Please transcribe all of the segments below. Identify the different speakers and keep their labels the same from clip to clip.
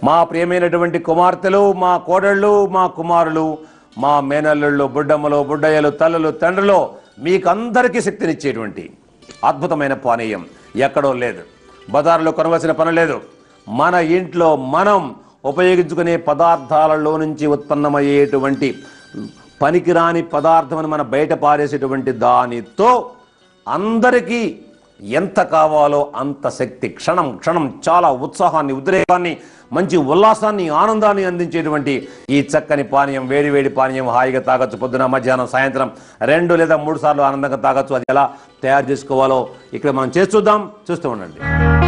Speaker 1: మా ప్రియమైనటువంటి కుమార్తెలు మా కోడళ్ళు మా కుమారులు మా మేనల్లుళ్ళు బుడ్డమ్మలు బుడ్డయ్యలు తల్లులు తండ్రులు మీకందరికీ శక్తినిచ్చేటువంటి అద్భుతమైన పానీయం ఎక్కడో లేదు బజారులో కొనవలసిన పని లేదు మన ఇంట్లో మనం ఉపయోగించుకునే పదార్థాలలో నుంచి ఉత్పన్నమయ్యేటువంటి పనికిరాని పదార్థమని మన బయట పారేసేటువంటి దానితో అందరికీ ఎంత కావాలో అంత శక్తి క్షణం క్షణం చాలా ఉత్సాహాన్ని ఉద్రేకాన్ని మంచి ఉల్లాసాన్ని ఆనందాన్ని అందించేటువంటి ఈ చక్కని పానీయం వేడి వేడి పానీయం హాయిగా తాగొచ్చు పొద్దున మధ్యాహ్నం సాయంత్రం రెండు లేదా మూడు సార్లు ఆనందంగా తాగొచ్చు అది ఎలా తయారు చేసుకోవాలో ఇక్కడ మనం చేసి చూద్దాం చూస్తూ ఉండండి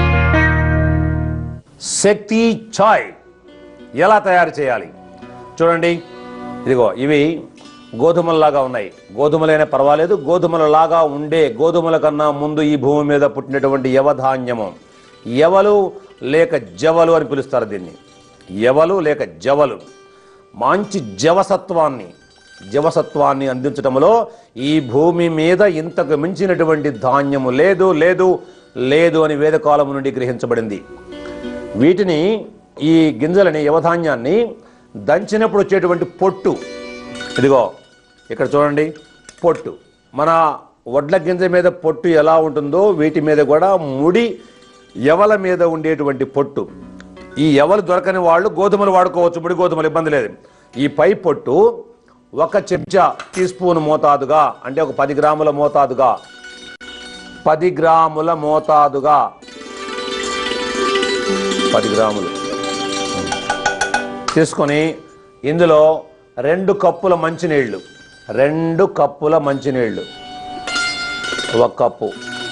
Speaker 1: శక్తి చాయ్ ఎలా తయారు చేయాలి చూడండి ఇదిగో ఇవి గోధుమలలాగా ఉన్నాయి గోధుమలైనా పర్వాలేదు గోధుమలలాగా ఉండే గోధుమల కన్నా ముందు ఈ భూమి మీద పుట్టినటువంటి యవధాన్యము యవలు లేక జవలు అని పిలుస్తారు దీన్ని యవలు లేక జవలు మంచి జవసత్వాన్ని జవసత్వాన్ని అందించటంలో ఈ భూమి మీద ఇంతకు మించినటువంటి ధాన్యము లేదు లేదు లేదు అని వేదకాలం నుండి గ్రహించబడింది వీటిని ఈ గింజలని యవధాన్యాన్ని దంచినప్పుడు వచ్చేటువంటి పొట్టు ఇదిగో ఇక్కడ చూడండి పొట్టు మన వడ్ల గింజ మీద పొట్టు ఎలా ఉంటుందో వీటి మీద కూడా ముడి ఎవల మీద ఉండేటువంటి పొట్టు ఈ ఎవలు దొరకని వాళ్ళు గోధుమలు వాడుకోవచ్చు ముడి గోధుమలు ఇబ్బంది లేదు ఈ పై పొట్టు ఒక చెంచా టీ స్పూన్ మోతాదుగా అంటే ఒక పది గ్రాముల మోతాదుగా పది గ్రాముల మోతాదుగా పది గ్రాములు తీసుకొని ఇందులో రెండు కప్పుల మంచినీళ్ళు రెండు కప్పుల మంచినీళ్ళు ఒక కప్పు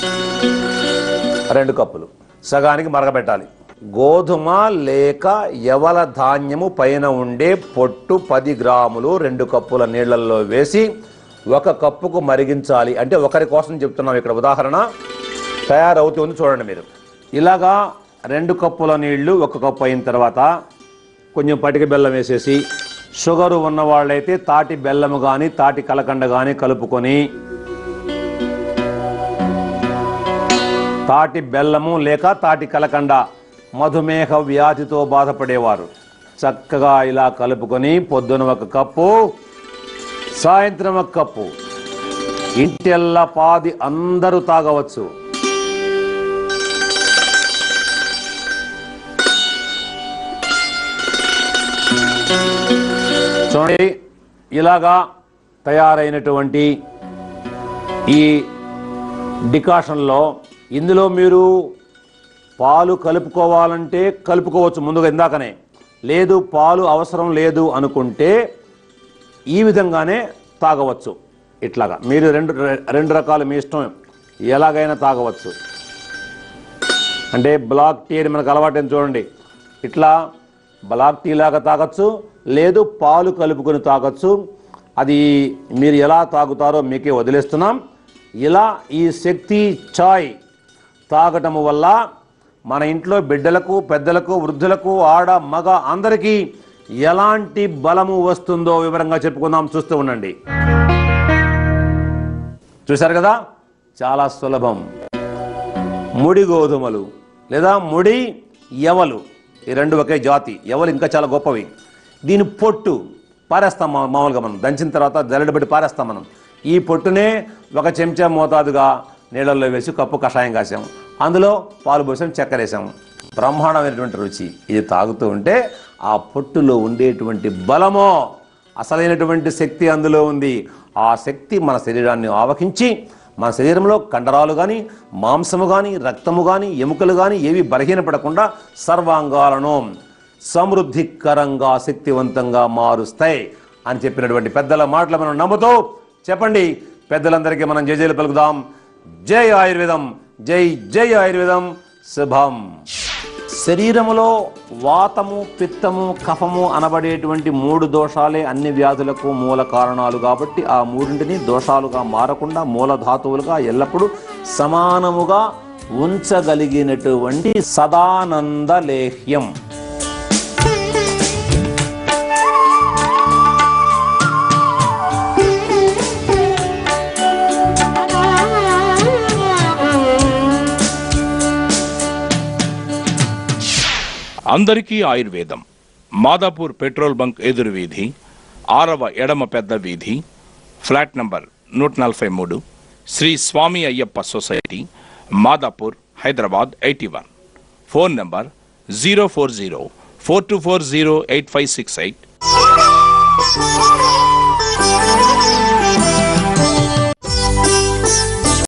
Speaker 1: రెండు కప్పులు సగానికి మరగబెట్టాలి గోధుమ లేక యవల ధాన్యము పైన ఉండే పొట్టు పది గ్రాములు రెండు కప్పుల నీళ్ళల్లో వేసి ఒక కప్పుకు మరిగించాలి అంటే ఒకరి కోసం చెప్తున్నాం ఇక్కడ ఉదాహరణ తయారవుతుంది చూడండి మీరు ఇలాగా రెండు కప్పుల నీళ్లు ఒక కప్పు అయిన తర్వాత కొంచెం పటిక బెల్లం వేసేసి షుగరు ఉన్న వాళ్ళైతే తాటి బెల్లము కానీ తాటి కలకండ కానీ కలుపుకొని తాటి బెల్లము లేక తాటి కలకండ మధుమేహ వ్యాధితో బాధపడేవారు చక్కగా ఇలా కలుపుకొని పొద్దున ఒక కప్పు సాయంత్రం ఒక కప్పు ఇంటెల్ల పాది అందరూ తాగవచ్చు చూడండి ఇలాగా తయారైనటువంటి ఈ డికాషన్లో ఇందులో మీరు పాలు కలుపుకోవాలంటే కలుపుకోవచ్చు ముందుగా ఇందాకనే లేదు పాలు అవసరం లేదు అనుకుంటే ఈ విధంగానే తాగవచ్చు ఇట్లాగా మీరు రెండు రెండు రకాలు మీ ఇష్టం ఎలాగైనా తాగవచ్చు అంటే బ్లాక్ టీ అని మనకు అలవాటైన చూడండి ఇట్లా బ్లాక్ టీ లాగా తాగొచ్చు లేదు పాలు కలుపుకొని తాగొచ్చు అది మీరు ఎలా తాగుతారో మీకే వదిలేస్తున్నాం ఇలా ఈ శక్తి చాయ్ తాగటము వల్ల మన ఇంట్లో బిడ్డలకు పెద్దలకు వృద్ధులకు ఆడ మగ అందరికీ ఎలాంటి బలము వస్తుందో వివరంగా చెప్పుకుందాం చూస్తూ ఉండండి చూశారు కదా చాలా సులభం ముడి గోధుమలు లేదా ముడి ఎవలు ఈ రెండు ఒకే జాతి ఎవలు ఇంకా చాలా గొప్పవి దీని పొట్టు పారేస్తాం మా- మామూలుగా మనం దంచిన తర్వాత జల్లెడబెట్టి పారేస్తాం మనం ఈ పొట్టునే ఒక చెంచా మోతాదుగా నీళ్ళల్లో వేసి కప్పు కషాయం కాసాం అందులో పాలు పోసాం చక్కెర వేసాం బ్రహ్మాండమైనటువంటి రుచి ఇది తాగుతూ ఉంటే ఆ పొట్టులో ఉండేటువంటి బలమో అసలైనటువంటి శక్తి అందులో ఉంది ఆ శక్తి మన శరీరాన్ని ఆవహించి మన శరీరంలో కండరాలు కానీ మాంసము కానీ రక్తము కానీ ఎముకలు కానీ ఏవి బలహీనపడకుండా సర్వాంగాలను సమృద్ధికరంగా శక్తివంతంగా మారుస్తాయి అని చెప్పినటువంటి పెద్దల మాటలు మనం నమ్ముతూ చెప్పండి పెద్దలందరికీ మనం జై జైలు పలుకుదాం జై ఆయుర్వేదం జై జై ఆయుర్వేదం శుభం శరీరములో వాతము పిత్తము కఫము అనబడేటువంటి మూడు దోషాలే అన్ని వ్యాధులకు మూల కారణాలు కాబట్టి ఆ మూడింటిని దోషాలుగా మారకుండా మూల ధాతువులుగా ఎల్లప్పుడూ సమానముగా ఉంచగలిగినటువంటి సదానంద లేహ్యం
Speaker 2: అందరికీ ఆయుర్వేదం మాదాపూర్ పెట్రోల్ బంక్ ఎదురు వీధి ఆరవ ఎడమ పెద్ద వీధి ఫ్లాట్ నంబర్ నూట నలభై మూడు Shri Swami Ayyappa society Madhapur Hyderabad eighty one phone number zero four zero four two four zero eight five six eight